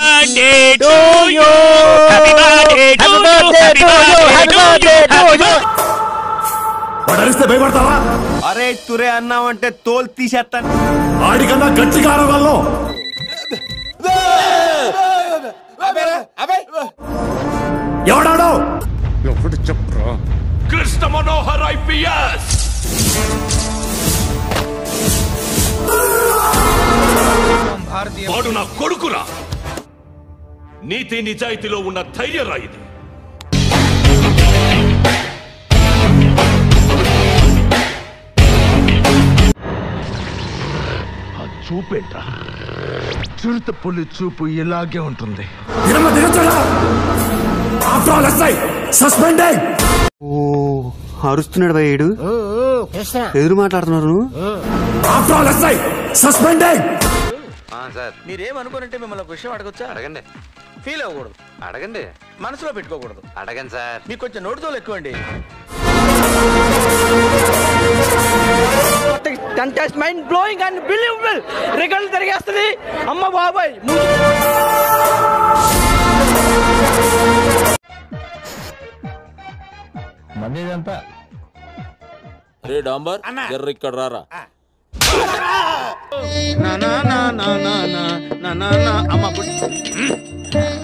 పడరిస్తే భయపడతావా అరే తురే అన్నావంటే తోలు తీసేస్తాను ఆడికన్నా గట్టిగా ఆడవాళ్ళు ఎవడాడో కృష్ణ మనోహర్ ఐపీఎస్ వాడు నా కొడుకురా నీతి నిజాయితీలో ఉన్న ధైర్యరా ఇది చూపేంట్రా చిరుత పులి చూపు ఇలాగే ఉంటుంది తిరుమ దిగచ్చడా ఆఫ్టర్ ఆల్ ఎస్ఐ సస్పెండింగ్ ఓ అరుస్తున్నాడు భయ్యుడు ఎదురు మాట్లాడుతున్నారు after all SI suspending sir మీరేమనుకోనంటే మిమ్మల్ని ఒక విషయం అడగొచ్చా అడగండి ఫీల్ అవ్వకూడదు అడగండి మనసులో పెట్టుకోకూడదు అడగండి సార్ మీకు కొంచెం నోటితో ఎక్కువండి contest mind blowing and believable రికల్ తిరిగేస్తుంది అమ్మ బాబాయ్ రే డాంబర్ జర్ర ఇక్కడ రారా నా నా నా నా నా నా నా నా నా అమ్మ బుడ్-